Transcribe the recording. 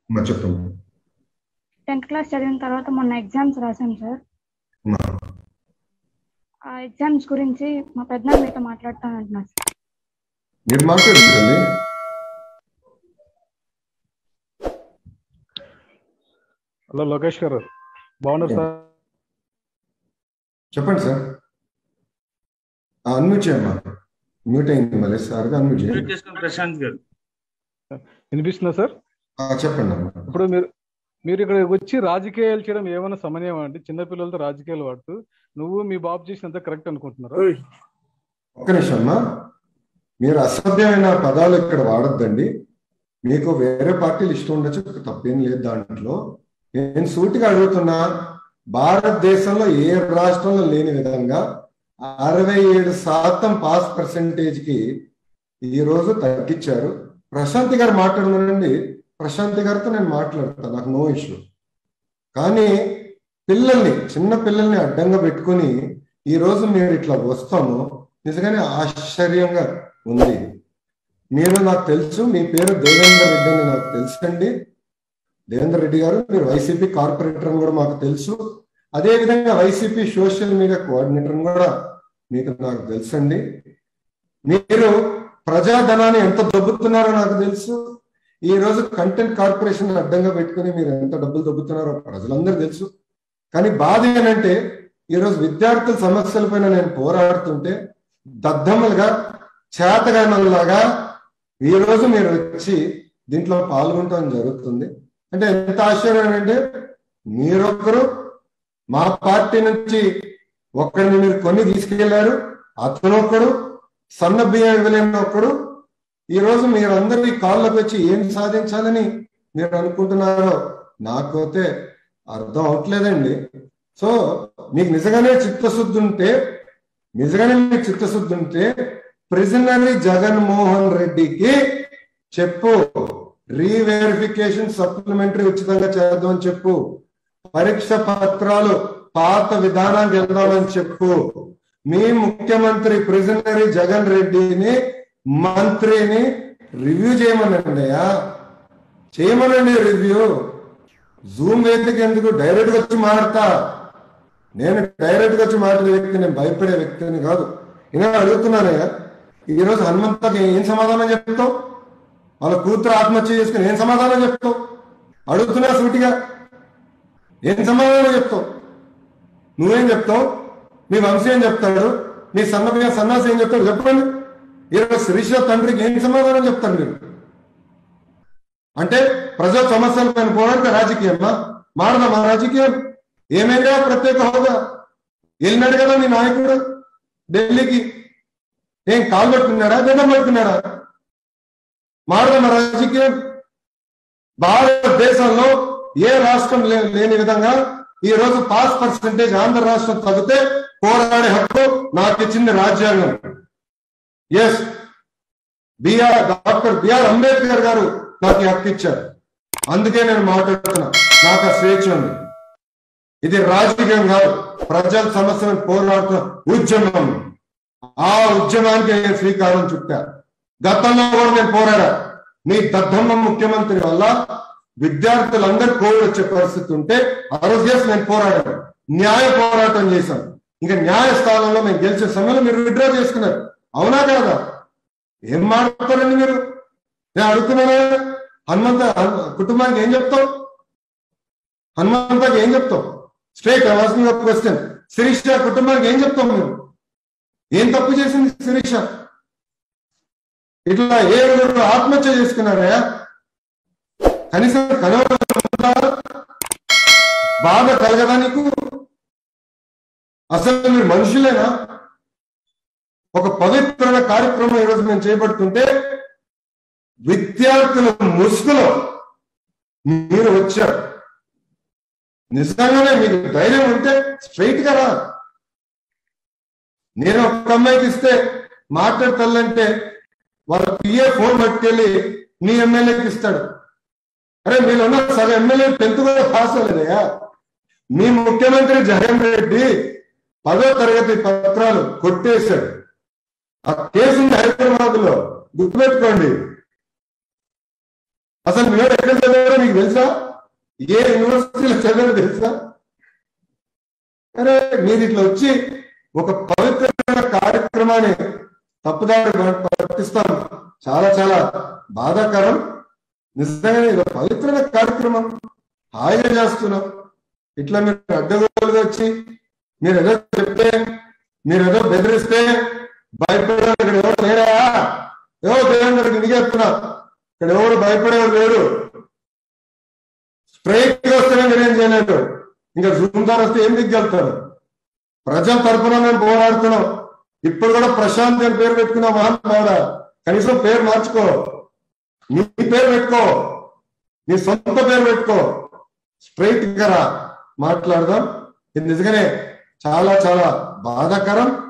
మా చెప్పండి tenth class చదివిన తర్వాత మొన్న ఎగ్జామ్స్ రాశాను సార్ మా ఆ ఎగ్జామ్స్ గురించి మా పెద్దనాన్న మీతో మాట్లాడతానంటున్నారు సార్ మీరు మాట్లాడుతుంది హలో లోకేష్ గారు బాగున్నారు సార్ చెప్పండి సార్ అన్మ్యూట్ చేయమ్మా మ్యూట్ అయింది మళ్ళీ సార్గా అన్మ్యూట్ చేయండి మ్యూట్ చేసుకుని ప్రశాంత్ గారు వినిపిస్తుందా సార్ ఆ, చెప్పండి అమ్మా ఇప్పుడు మీరు మీరు ఇక్కడ వచ్చి రాజకీయాలు చేయడం ఏమైనా సమన్వయం అండి చిన్నపిల్లలతో రాజకీయాలు వాడుతూ నువ్వు మీ బాబు చేసినంత కరెక్ట్ అనుకుంటున్నారా ఒక్క నిమిషం అమ్మా మీరు అసభ్యమైన పదాలు ఇక్కడ వాడొద్దండి మీకు వేరే పార్టీలు ఇష్టం ఉండొచ్చు తప్పేం లేదు దాంట్లో నేను సూటిగా అడుగుతున్నా భారతదేశంలో ఏ రాష్ట్రంలో లేని విధంగా అరవై ఏడు శాతం పాస్ పర్సంటేజ్ కి ఈ రోజు తగ్గించారు ప్రశాంతి గారు మాట్లాడమనండి ప్రశాంతి గారితో నేను మాట్లాడతాను నాకు నో ఇష్యూ కానీ పిల్లల్ని చిన్న పిల్లల్ని అడ్డంగా పెట్టుకొని ఈ రోజు మీరు ఇట్లా వస్తాము నిజంగానే ఆశ్చర్యంగా ఉంది మీరు నాకు తెలుసు మీ పేరు దేవేంద్ర రెడ్డి అని నాకు తెలుసండి దేవేంద్ర రెడ్డి గారు మీరు వైసీపీ కార్పొరేటర్ అని కూడా మాకు తెలుసు అదే విధంగా వైసీపీ సోషల్ మీడియా కోఆర్డినేటర్ అని కూడా మీకు నాకు తెలుసండి మీరు ప్రజాధనాన్ని ఎంత దొబ్బుతున్నారో నాకు తెలుసు ఈ రోజు కంటెంట్ కార్పొరేషన్ అడ్డంగా పెట్టుకుని మీరు ఎంత డబ్బులు దొబ్బుతున్నారో ప్రజలందరూ తెలుసు కానీ బాధ ఏంటంటే ఈరోజు విద్యార్థుల సమస్యలపైన నేను పోరాడుతుంటే దద్దమ్మలుగా చేతగానలాగా ఈ రోజు మీరు వచ్చి దీంట్లో పాల్గొనడం జరుగుతుంది అంటే ఎంత ఆశ్చర్యం అంటే మీరొక్కరు మా పార్టీ నుంచి ఒక్కడిని మీరు కొన్ని తీసుకెళ్లారు అతను ఒక్కడు సన్న బియ్యం ఇవ్వలేని ఒక్కడు ఈ రోజు మీరందరూ ఈ కాళ్ళకు వచ్చి ఏం సాధించాలని మీరు అనుకుంటున్నారో నాకైతే అర్థం అవట్లేదండి సో మీకు నిజంగానే చిత్తశుద్ధి ఉంటే నిజంగానే మీకు చిత్తశుద్ధి ఉంటే ప్రిజనరీ జగన్మోహన్ రెడ్డికి చెప్పు రీవెరిఫికేషన్ సప్లిమెంటరీ ఉచితంగా చేద్దామని చెప్పు పరీక్ష పత్రాలు పాత విధానానికి వెళ్దామని చెప్పు మీ ముఖ్యమంత్రి ప్రిజనరీ జగన్ రెడ్డిని మంత్రిని రివ్యూ చేయమనండి అయ్యా చేయమనండి రివ్యూ జూమ్ వేదిక ఎందుకు డైరెక్ట్ గా వచ్చి మాడతా నేను డైరెక్ట్ గా వచ్చి మాట్లాడే వ్యక్తి నేను భయపడే వ్యక్తిని కాదు ఇలా అడుగుతున్నానయ్యా ఈ రోజు హనుమంతకి ఏం సమాధానం చెప్తావు వాళ్ళ కూతురు ఆత్మహత్య చేసుకుని ఏం సమాధానం చెప్తావు అడుగుతున్నా సూటిగా ఏం సమాధానం చెప్తావు నువ్వేం చెప్తావు మీ వంశీ ఏం చెప్తాడు మీ సన్న సన్నాసి ఏం చెప్తాడు చెప్పండి ఈరోజు శిరీష తండ్రికి ఏం సమాధానం చెప్తారు మీరు అంటే ప్రజా సమస్యల పైన పోరాడితే రాజకీయమా మారదా మా రాజకీయం ఏమైనా ప్రత్యేక హోదా వెళ్ళినాడు కదా మీ నాయకుడు ఢిల్లీకి ఏం కాలు పట్టుకున్నాడా దండం పట్టుకున్నాడా మారదా మా రాజకీయం భారతదేశంలో ఏ రాష్ట్రం లే- లేని విధంగా ఈ రోజు పాస్ పర్సంటేజ్ ఆంధ్ర రాష్ట్రం తగ్గితే పోరాడే హక్కు నాకు ఇచ్చింది రాజ్యాంగం yes B R doctor B R Ambedkar గారు నాకు ఈ హక్కు ఇచ్చారు అందుకే నేను మాట్లాడుతున్నా నాకు ఆ స్వేచ్ఛ ఉంది ఇది రాజకీయం కాదు ప్రజల సమస్యలను పోరాడుతున్న ఉద్యమం ఆ ఉద్యమానికి నేను శ్రీకారం చుట్టా గతంలో కూడా నేను పోరాడా మీ దద్దమ్మ ముఖ్యమంత్రి వల్ల విద్యార్థులందరూ కోవిడ్ వచ్చే పరిస్థితి ఉంటే ఆ రోజు చేసి నేను పోరాడాను న్యాయ పోరాటం చేశాను ఇంకా న్యాయస్థానంలో మేము గెలిచే సమయంలో మీరు విడ్రా చేసుకున్నారు అవునా కాదా ఏం మాట్లాడతారండి మీరు నేను అడుగుతున్నాను హనుమంత హను- కుటుంబానికి ఏం చెప్తావు హనుమంతకి ఏం చెప్తావు స్ట్రేట్ వాసింగ్ క్వశ్చన్ శిరీష కుటుంబానికి ఏం చెప్తావు మీరు ఏం తప్పు చేసింది శిరీష ఇట్లా ఏడుగురు ఆత్మహత్య చేసుకున్నారా కనీసం కనవడా బాధ కలగదా నీకు అసలు మీరు మనుషులేనా ఒక పవిత్రమైన కార్యక్రమం ఈరోజు మేము చేపడుతుంటే విద్యార్థుల ముసుగులో మీరు వచ్చారు నిజంగానే మీకు ధైర్యం ఉంటే స్ట్రైట్ గా రా నేను ఒక అమ్మాయికి ఇస్తే మాట్లాడతానంటే వాళ్ళ పిఏ ఫోన్ పట్టుకెళ్ళి నీ ఎమ్మెల్యేకి ఇస్తాడు అరే మీరు ఉన్న సగం ఎమ్మెల్యే టెన్త్ కూడా పాస్ అవ్వలేదయా మీ ముఖ్యమంత్రి జగన్ రెడ్డి పదో తరగతి పత్రాలు కొట్టేశాడు ఆ కేసు ఉంది హైదరాబాద్ లో గుర్తుపెట్టుకోండి అసలు మీరు ఎక్కడ చదివారో మీకు తెలుసా ఏ యూనివర్సిటీలో చదివారో తెలుసా అరే మీరు ఇట్లా వచ్చి ఒక పవిత్రమైన కార్యక్రమాన్ని తప్పుదారి పట్టిస్తాం చాలా చాలా బాధాకరం నిజంగానే ఇది ఒక పవిత్రమైన కార్యక్రమం హాయిగా చేస్తున్నాం ఇట్లా మీరు అడ్డగోలుగా వచ్చి మీరు ఏదో చెప్తే మీరు ఏదో బెదిరిస్తే భయపడే ఇక్కడ ఎవరు లేరా ఎవరు దేవుని దగ్గరికి ఇంటికి చెప్తున్నా ఇక్కడ ఎవరు భయపడేవారు లేరు స్ట్రైట్ గా వస్తేనే మీరేం చేయలేరు ఇంకా జూమ్ ద్వారా వస్తే ఏం దిగ్గలుగుతారు ప్రజల తరపున మేము పోరాడుతున్నాం ఇప్పుడు కూడా ప్రశాంత్ అని పేరు పెట్టుకున్నాం మహానుభావుడా కనీసం పేరు మార్చుకో నీ పేరు పెట్టుకో నీ సొంత పేరు పెట్టుకో స్ట్రైట్ గా రా మాట్లాడదాం ఇది నిజంగానే చాలా చాలా బాధాకరం